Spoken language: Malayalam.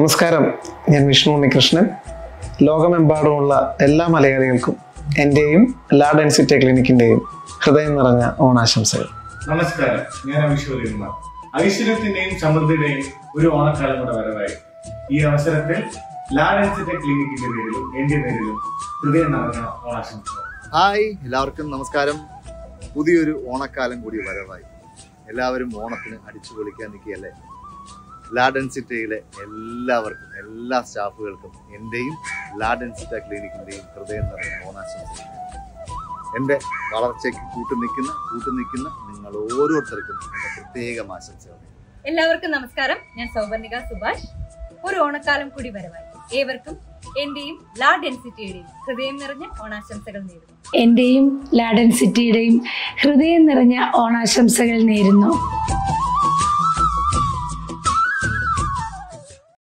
നമസ്കാരം ഞാൻ വിഷ്ണു ഉണ്ണികൃഷ്ണൻ ലോകമെമ്പാടുമുള്ള എല്ലാ മലയാളികൾക്കും എൻ്റെയും ലാ ഡെൻസിറ്റി ക്ലിനിക്കിൻ്റെയും ഹൃദയം നിറഞ്ഞ ഓണാശംസകൾ നമസ്കാരം ഞാൻ അവിശ്വതികുമാർ ഐശ്വര്യത്തിന്റെയും സമൃദ്ധിയുടെയും ഒരു ഓണക്കാലം കൂടെ വരവായി ഈ അവസരത്തിൽ ലാഡൻസിന്റെ ക്ലിനിക്കിന്റെ പേരിലും എന്റെ പേരിലും ഹൃദയം നിറഞ്ഞ ഓണാശംസകൾ ഹായ് എല്ലാവർക്കും നമസ്കാരം പുതിയൊരു ഓണക്കാലം കൂടി വരവായി എല്ലാവരും ഓണത്തിന് അടിച്ചു പൊളിക്കാൻ നിൽക്കുകയല്ലേ ലാഡൻ സിറ്റയിലെ എല്ലാവർക്കും എല്ലാ സ്റ്റാഫുകൾക്കും എൻ്റെയും ലാഡൻ സിറ്റ ക്ലിനിക്കിൻ്റെയും ഹൃദയം നിറഞ്ഞ ഓണാശംസകൾ എൻ്റെ വളർച്ചയ്ക്ക് കൂട്ടു നിൽക്കുന്ന കൂട്ടു നിൽക്കുന്ന നിങ്ങൾ ഓരോരുത്തർക്കും എൻ്റെ പ്രത്യേകം ആശംസകൾ എല്ലാവർക്കും നമസ്കാരം ഞാൻ സൗവർണിക സുഭാഷ് ഒരു ഓണക്കാലം കൂടി വരവായി ഏവർക്കും എന്റെയും ലാ ഡെൻസിറ്റിയുടെയും ഹൃദയം നിറഞ്ഞ ഓണാശംസകൾ നേരുന്നു എന്റെയും ലാഡൻ സിറ്റിയുടെയും ഹൃദയം നിറഞ്ഞ ഓണാശംസകൾ നേരുന്നു